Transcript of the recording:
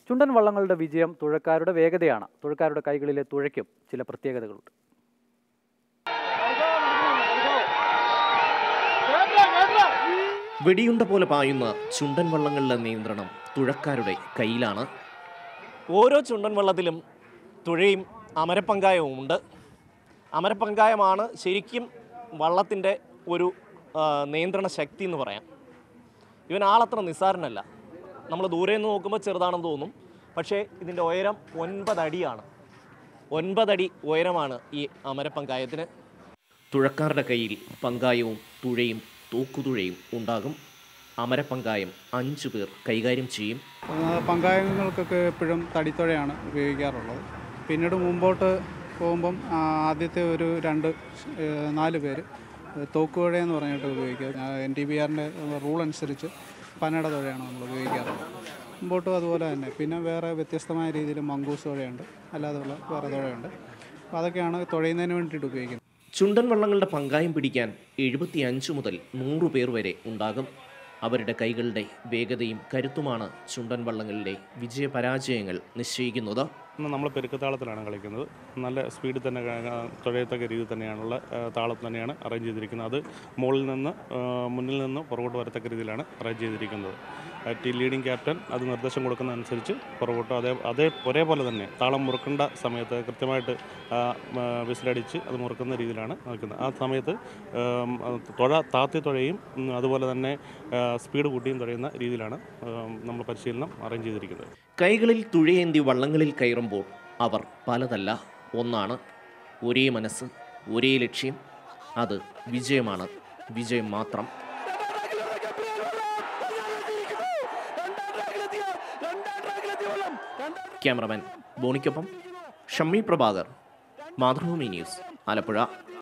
ചുണ്ടൻ വള്ളങ്ങളുടെ വിജയം തുഴക്കാരുടെ വേഗതയാണ് തുഴക്കാരുടെ കൈകളിലെ തുഴയ്ക്കും ചില പ്രത്യേകതകളുണ്ട് വെടിയുണ്ട പോലെ പായുന്ന ചുണ്ടൻ വള്ളങ്ങളിലെ നിയന്ത്രണം തുഴക്കാരുടെ കയ്യിലാണ് ഓരോ ചുണ്ടൻ വള്ളത്തിലും തുഴയും അമരപ്പങ്കായവും ഉണ്ട് അമരപ്പങ്കായമാണ് ശരിക്കും വള്ളത്തിൻ്റെ ഒരു ആ, നിയന്ത്രണ ശക്തി എന്ന് പറയാം ഇവൻ ആളത്ര നിസ്സാരനല്ല നമ്മൾ ദൂരെ നിന്ന് നോക്കുമ്പോൾ ചെറുതാണെന്ന് തോന്നും പക്ഷേ ഇതിൻ്റെ ഉയരം ഒൻപതടിയാണ് ഒൻപതടി ഉയരമാണ് ഈ അമരപ്പങ്കായത്തിന് തുഴക്കാരുടെ കയ്യിൽ പങ്കായവും തുഴയും തൂക്കുതുഴയും ഉണ്ടാകും അമരപ്പങ്കായം അഞ്ചു പേർ കൈകാര്യം ചെയ്യും ആ, പങ്കായങ്ങൾക്കൊക്കെ എപ്പോഴും തടിത്തുഴയാണ് ഉപയോഗിക്കാറുള്ളത് പിന്നീട് മുമ്പോട്ട് പോകുമ്പം ആ, ആദ്യത്തെ ഒരു രണ്ട് ഏ, നാല് പേര് തോക്കുതുഴ എന്ന് പറഞ്ഞിട്ട് ഉപയോഗിക്കുക എൻ ടി ബി ആറിൻ്റെ റൂൾ അനുസരിച്ച് പനയുടെ തുഴയാണ് നമ്മൾ ഉപയോഗിക്കാറുള്ളത് മുമ്പോട്ടും അതുപോലെ തന്നെ പിന്നെ വേറെ വ്യത്യസ്തമായ രീതിയിൽ മങ്കൂസ് തുഴയുണ്ട് അല്ലാതെയുള്ള വേറെ തുഴയുണ്ട് അപ്പോൾ അതൊക്കെയാണ് തുഴയുന്നതിന് വേണ്ടിയിട്ട് ഉപയോഗിക്കുന്നത് ചുണ്ടൻ വള്ളങ്ങളുടെ പങ്കായം പിടിക്കാൻ എഴുപത്തിയഞ്ച് മുതൽ നൂറ് പേർ വരെ ഉണ്ടാകും അവരുടെ കൈകളുടെ വേഗതയും കരുത്തുമാണ് ചുണ്ടൻ വള്ളങ്ങളിലെ വിജയപരാജയങ്ങൾ നിശ്ചയിക്കുന്നത് ഇന്ന് നമ്മൾ പെരുക്കത്താളത്തിലാണ് കളിക്കുന്നത് നല്ല സ്പീഡിൽ തന്നെ ക- ക- തുഴയത്തക്ക രീതിയിൽ തന്നെയാണുള്ള ആ, താളം തന്നെയാണ് അറേഞ്ച് ചെയ്തിരിക്കുന്നത് അത് മുകളിൽ നിന്ന് ആ, മുന്നിൽ നിന്ന് പുറകോട്ട് വരത്തക്ക രീതിയിലാണ് അറേഞ്ച് ചെയ്തിരിക്കുന്നത് ആ, ടീം ലീഡിംഗ് ക്യാപ്റ്റൻ അത് നിർദ്ദേശം കൊടുക്കുന്നതനുസരിച്ച് പുറകോട്ട് അതേ അതേ ഒരേപോലെ തന്നെ താളം മുറുക്കേണ്ട സമയത്ത് കൃത്യമായിട്ട് ആ, ആ, വിസിലടിച്ച് അത് മുറുക്കുന്ന രീതിയിലാണ് നിൽക്കുന്നത് ആ സമയത്ത് ആം, അത് തുഴ താത്തി തുഴയും ഉം, അതുപോലെ തന്നെ ആ, സ്പീഡ് കൂട്ടിയും തുഴയുന്ന രീതിയിലാണ് ആം, നമ്മൾ പരിശീലനം അറേഞ്ച് ചെയ്തിരിക്കുന്നത് കൈകളിൽ തുഴയേന്തി വള്ളങ്ങളിൽ കയറുമ്പോൾ അവർ പലതല്ല ഒന്നാണ് ഒരേ മനസ്സ് ഒരേ ലക്ഷ്യം അത് വിജയമാണ് വിജയം മാത്രം ക്യാമറമാൻ ബോണിക്കൊപ്പം ഷമ്മി പ്രഭാകർ മാതൃഭൂമി ന്യൂസ് ആലപ്പുഴ